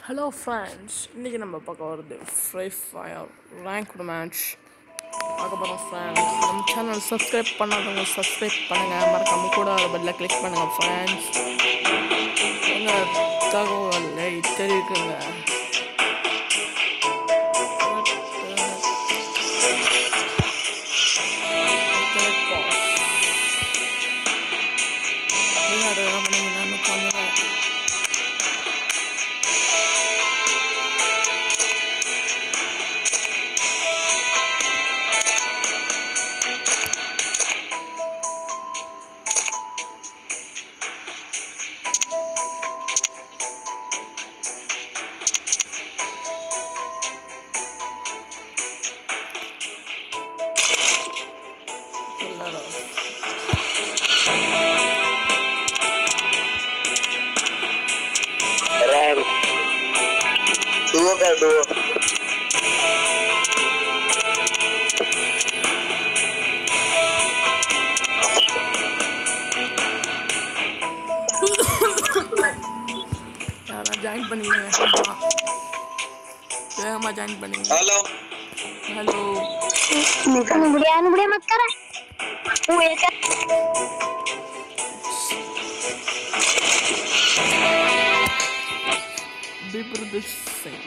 Hello friends இன்றைக்கி நம்ம பார்க்க வருது ஃப்ரை ஃபயர் ரேங்க் மேட்ச் பார்க்க போகிறோம் ஃப்ரெண்ட்ஸ் நம்ம சேனல் சப்ஸ்கிரைப் பண்ணாதவங்க சப்ஸ்கிரைப் பண்ணுங்கள் மறக்காம கூட பெல்ல கிளிக் பண்ணுங்கள் ஃப்ரெண்ட்ஸ் உங்கள் தகவலை தெரிவிக்குங்க விளையாட என்ன பண்ணீங்கன்னா பண்ணுறேன் எல்லாரும் Raro. Duo ka duo. யாரா ஜாயின் பண்ணீங்க வேகமா வேகமா ஜாயின் பண்ணீங்க Hello. Hello Bukan berian berian maskara. Oh ya kan. பிபிரதிஷ் சிங்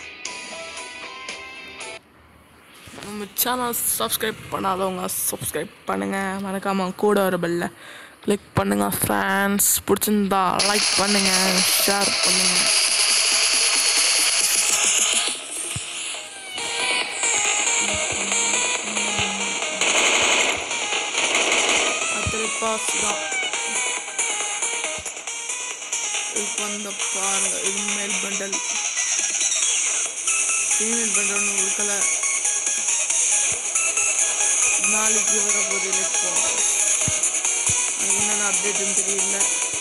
நம்ம சேனல் சப்ஸ்கிரைப் பண்ணாதவங்க சப்ஸ்கிரைப் பண்ணுங்க மறக்காம கூட ஒரு பெல்ல கிளிக் பண்ணுங்க ஃப்ரெண்ட்ஸ் பிடிச்சிருந்தா லைக் பண்ணுங்க ஷேர் பண்ணுங்க அத்தனை பாஸ் தான் இப்போ வந்து பாருங்க இது மேல் பண்டல் ஃபீமேல் பண்டல்னு கொடுக்கல நாளைக்கு வர போது இப்போ அது என்னென்ன அப்டேட்னு தெரியல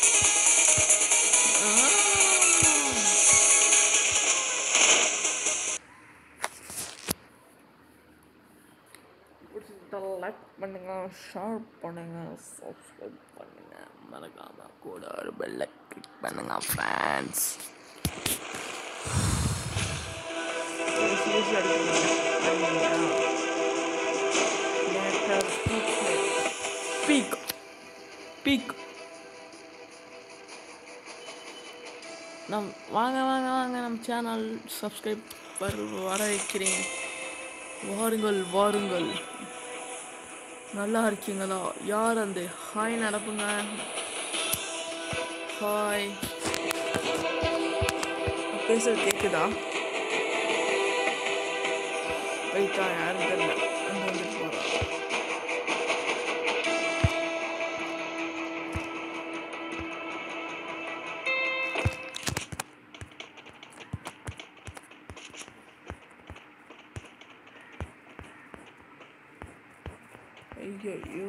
ஆ. பிடிச்சிருந்தா லைக் பண்ணுங்க ஷேர் பண்ணுங்க சப்ஸ்கிரைப் பண்ணுங்க மறக்காம கூட ஒரு பெல்ல கிளிக் பண்ணுங்க ஃப்ரெண்ட்ஸ் பீக் பீக் நம் வாங்க வாங்க வாங்க நம்ம சேனல் சப்ஸ்கிரைப் வர வைக்கிறேன் வாருங்கள் வாருங்கள் நல்லா இருக்கீங்களா யார் அந்த ஹாய் நடப்புங்க ஹாய் பேசுறது கேக்குதா வெயிட்டா யாரும் தெரியல அங்க வந்துட்டு போறா ஐயோ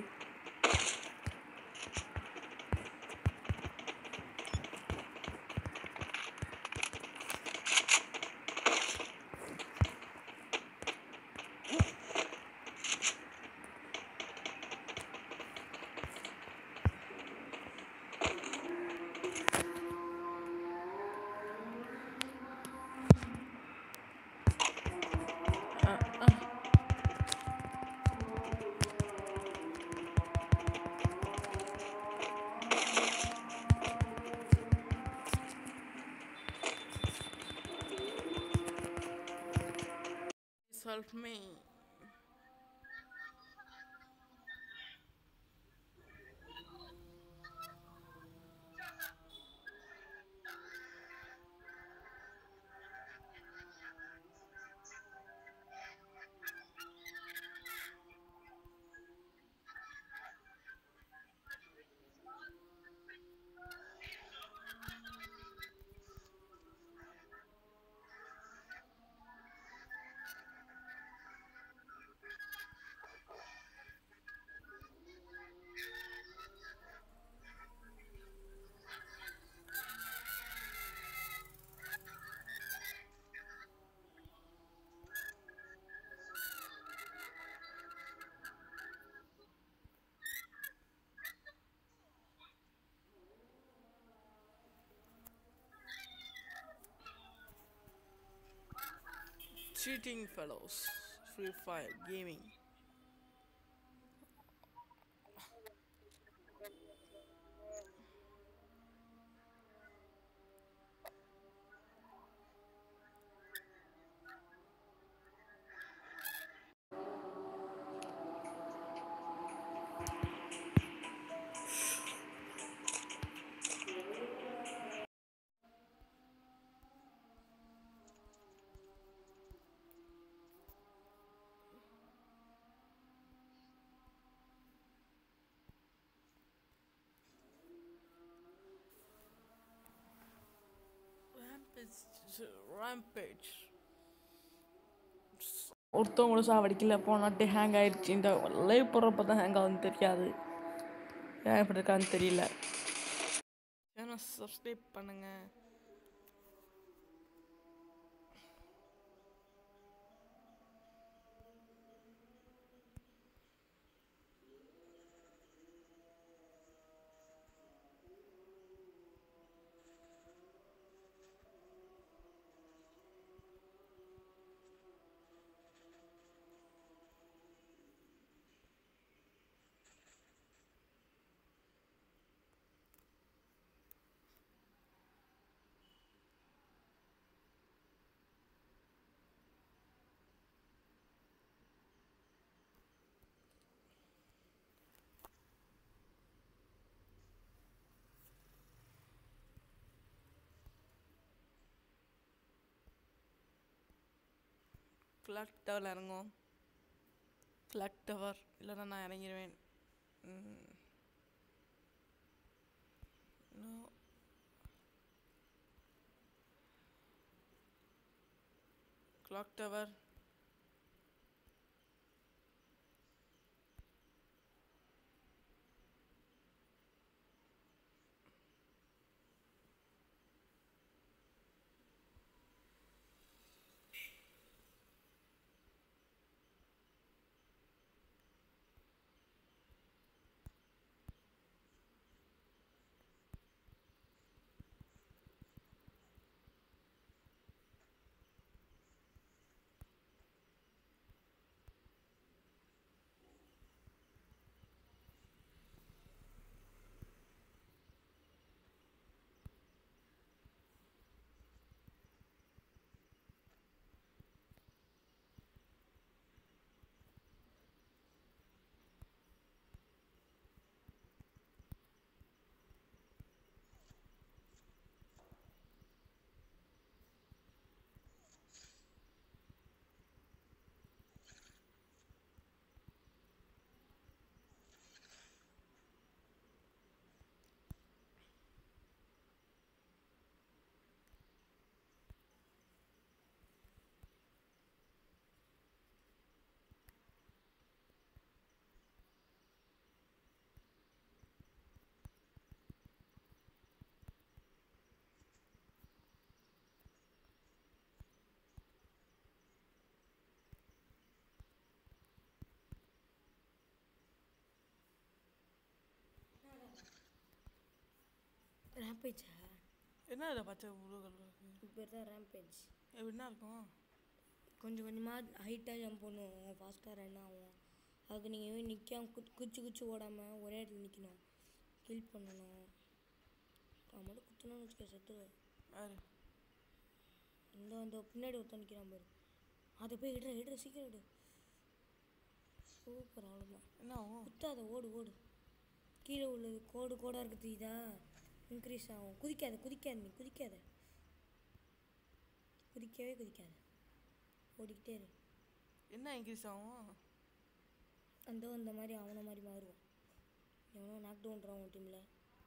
help me cheating fellows. Free Fire Gaming. Rampage. Rampage. ஒருத்தவங்களும் சாவடிக்கல போனாட்டு ஹேங் ஆயிடுச்சு இந்த லைவ் போடுறப்ப தான் ஹேங் ஆகுதுன்னு தெரியாது ஏன் இப்படி இருக்கான்னு தெரியல ஏன்னா சப்ஸ்கிரைப் பண்ணுங்க கிளாக் டவரில் இறங்குவோம் கிளாக் டவர் இல்லைன்னா நான் இறங்கிடுவேன் கிளாக் டவர் ரேம்பேஜா என்ன இதை பச்சை ப்ளூ கலர் இப்போ தான் ரேம்பேஜ் எப்படின்னா இருக்கும் கொஞ்சம் கொஞ்சமாக ஹைட்டாக ஜம்ப் பண்ணுவோம் ஃபாஸ்ட்டாக ரன் ஆகும் அதுக்கு நீங்கள் நிற்காம குச்சி குச்சி குச்சி ஓடாமல் ஒரே இடத்துல நிற்கணும் கில் பண்ணணும் நான் மட்டும் குத்தணும்னு வச்சுக்க செத்துருவேன் யாரு இந்த அந்த பின்னாடி ஒருத்தன் நிற்கிறான் பாரு அதை போய் இடுற இடுற சீக்கிரம் இடு சூப்பர் அவ்வளோதான் என்ன ஆகும் குத்தாத ஓடு ஓடு கீழே உள்ளது கோடு கோடாக இருக்குது இதா இன்க்ரீஸ் ஆகும் குதிக்காத குதிக்காத நீ குதிக்காத குதிக்கவே குதிக்காத ஓடிக்கிட்டே இரு என்ன இன்க்ரீஸ் ஆகும் அந்த அந்த மாதிரி அவனை மாதிரி மாறுவான் எவனோ நாக் டவுன்றான் உன் டீமில்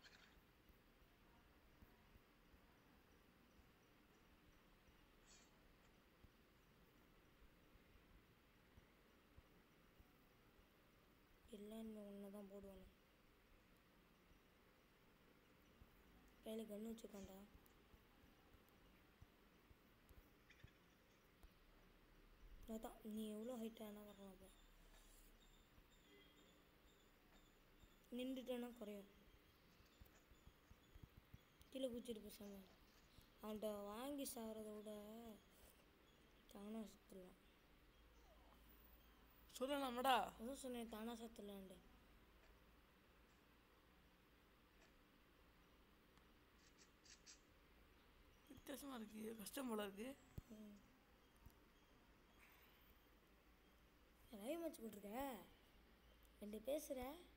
எல்லாம் இன்னும் ஒன்று தான் போடுவானு கையில் கன்று வச்சுருக்கான்டா அதான் நீ எவ்வளோ ஹைட்டாக என்ன வரலாம் அப்போ நின்றுட்டோன்னா குறையும் கீழே குச்சிட்டு பேசாம அவன்கிட்ட வாங்கி சாகிறத விட தானா சத்துலாம் சொல்லலாமாடா அதான் சொன்னேன் தானா சத்துலான்ட்டு வித்தியாசமா இருக்கு கஷ்டம் போல இருக்கு லைவ் மேட்ச் போட்டிருக்க ரெண்டு பேசுகிற